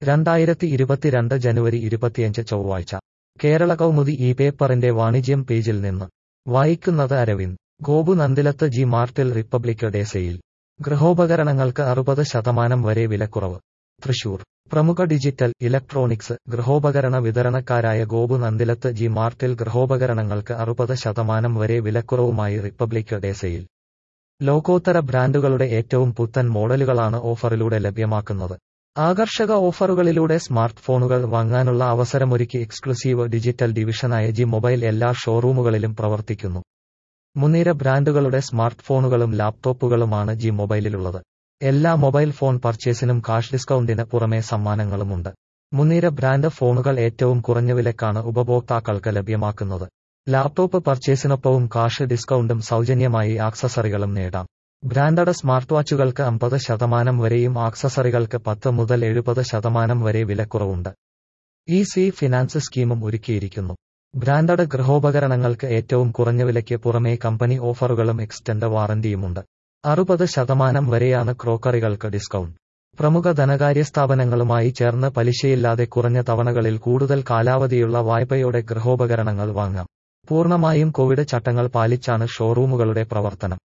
രണ്ടായിരത്തി ഇരുപത്തിരണ്ട് ജനുവരി ഇരുപത്തിയഞ്ച് ചൊവ്വാഴ്ച കേരള കൗമുദി ഈ പേപ്പറിന്റെ വാണിജ്യം പേജിൽ നിന്ന് വായിക്കുന്നത് അരവിന്ദ് ഗോപു നന്ദിലത്ത് ജി മാർട്ടിൽ റിപ്പബ്ലിക് ഡേ സെയിൽ ഗൃഹോപകരണങ്ങൾക്ക് അറുപത് ശതമാനം വരെ വിലക്കുറവ് തൃശൂർ പ്രമുഖ ഡിജിറ്റൽ ഇലക്ട്രോണിക്സ് ഗൃഹോപകരണ വിതരണക്കാരായ ഗോപു നന്ദിലത്ത് ജി മാർട്ടിൽ ഗൃഹോപകരണങ്ങൾക്ക് അറുപത് ശതമാനം വരെ വിലക്കുറവുമായി റിപ്പബ്ലിക് ഡേ സെയിൽ ലോകോത്തര ബ്രാൻഡുകളുടെ ഏറ്റവും പുത്തൻ മോഡലുകളാണ് ഓഫറിലൂടെ ലഭ്യമാക്കുന്നത് ആകർഷക ഓഫറുകളിലൂടെ സ്മാർട്ട് ഫോണുകൾ വാങ്ങാനുള്ള അവസരമൊരുക്കി എക്സ്ക്ലൂസീവ് ഡിജിറ്റൽ ഡിവിഷനായ ജി മൊബൈൽ എല്ലാ ഷോറൂമുകളിലും പ്രവർത്തിക്കുന്നു മുൻനിര ബ്രാൻഡുകളുടെ സ്മാർട്ട് ഫോണുകളും ലാപ്ടോപ്പുകളുമാണ് ജി മൊബൈലിലുള്ളത് എല്ലാ മൊബൈൽ ഫോൺ പർച്ചേസിനും കാഷ് ഡിസ്കൗണ്ടിന് പുറമെ സമ്മാനങ്ങളുമുണ്ട് മുൻനിര ബ്രാൻഡ് ഫോണുകൾ ഏറ്റവും കുറഞ്ഞ വിലക്കാണ് ഉപഭോക്താക്കൾക്ക് ലഭ്യമാക്കുന്നത് ലാപ്ടോപ്പ് പർച്ചേസിനൊപ്പവും കാഷ് ഡിസ്കൗണ്ടും സൗജന്യമായി ആക്സസറികളും നേടാം ബ്രാൻഡഡ് സ്മാർട്ട് വാച്ചുകൾക്ക് അമ്പത് ശതമാനം വരെയും ആക്സസറികൾക്ക് പത്ത് മുതൽ എഴുപത് ശതമാനം വരെ വിലക്കുറവുണ്ട് ഇ സി ഫിനാൻസ് സ്കീമും ഒരുക്കിയിരിക്കുന്നു ബ്രാൻഡഡ് ഗൃഹോപകരണങ്ങൾക്ക് ഏറ്റവും കുറഞ്ഞ വിലയ്ക്ക് പുറമേ കമ്പനി ഓഫറുകളും എക്സ്റ്റൻഡ് വാറന്റിയുമുണ്ട് അറുപത് ശതമാനം വരെയാണ് ക്രോക്കറികൾക്ക് ഡിസ്കൗണ്ട് പ്രമുഖ ധനകാര്യ സ്ഥാപനങ്ങളുമായി ചേർന്ന് പലിശയില്ലാതെ കുറഞ്ഞ തവണകളിൽ കൂടുതൽ കാലാവധിയുള്ള വായ്പയോടെ ഗൃഹോപകരണങ്ങൾ വാങ്ങാം പൂർണ്ണമായും കോവിഡ് ചട്ടങ്ങൾ പാലിച്ചാണ് ഷോറൂമുകളുടെ പ്രവർത്തനം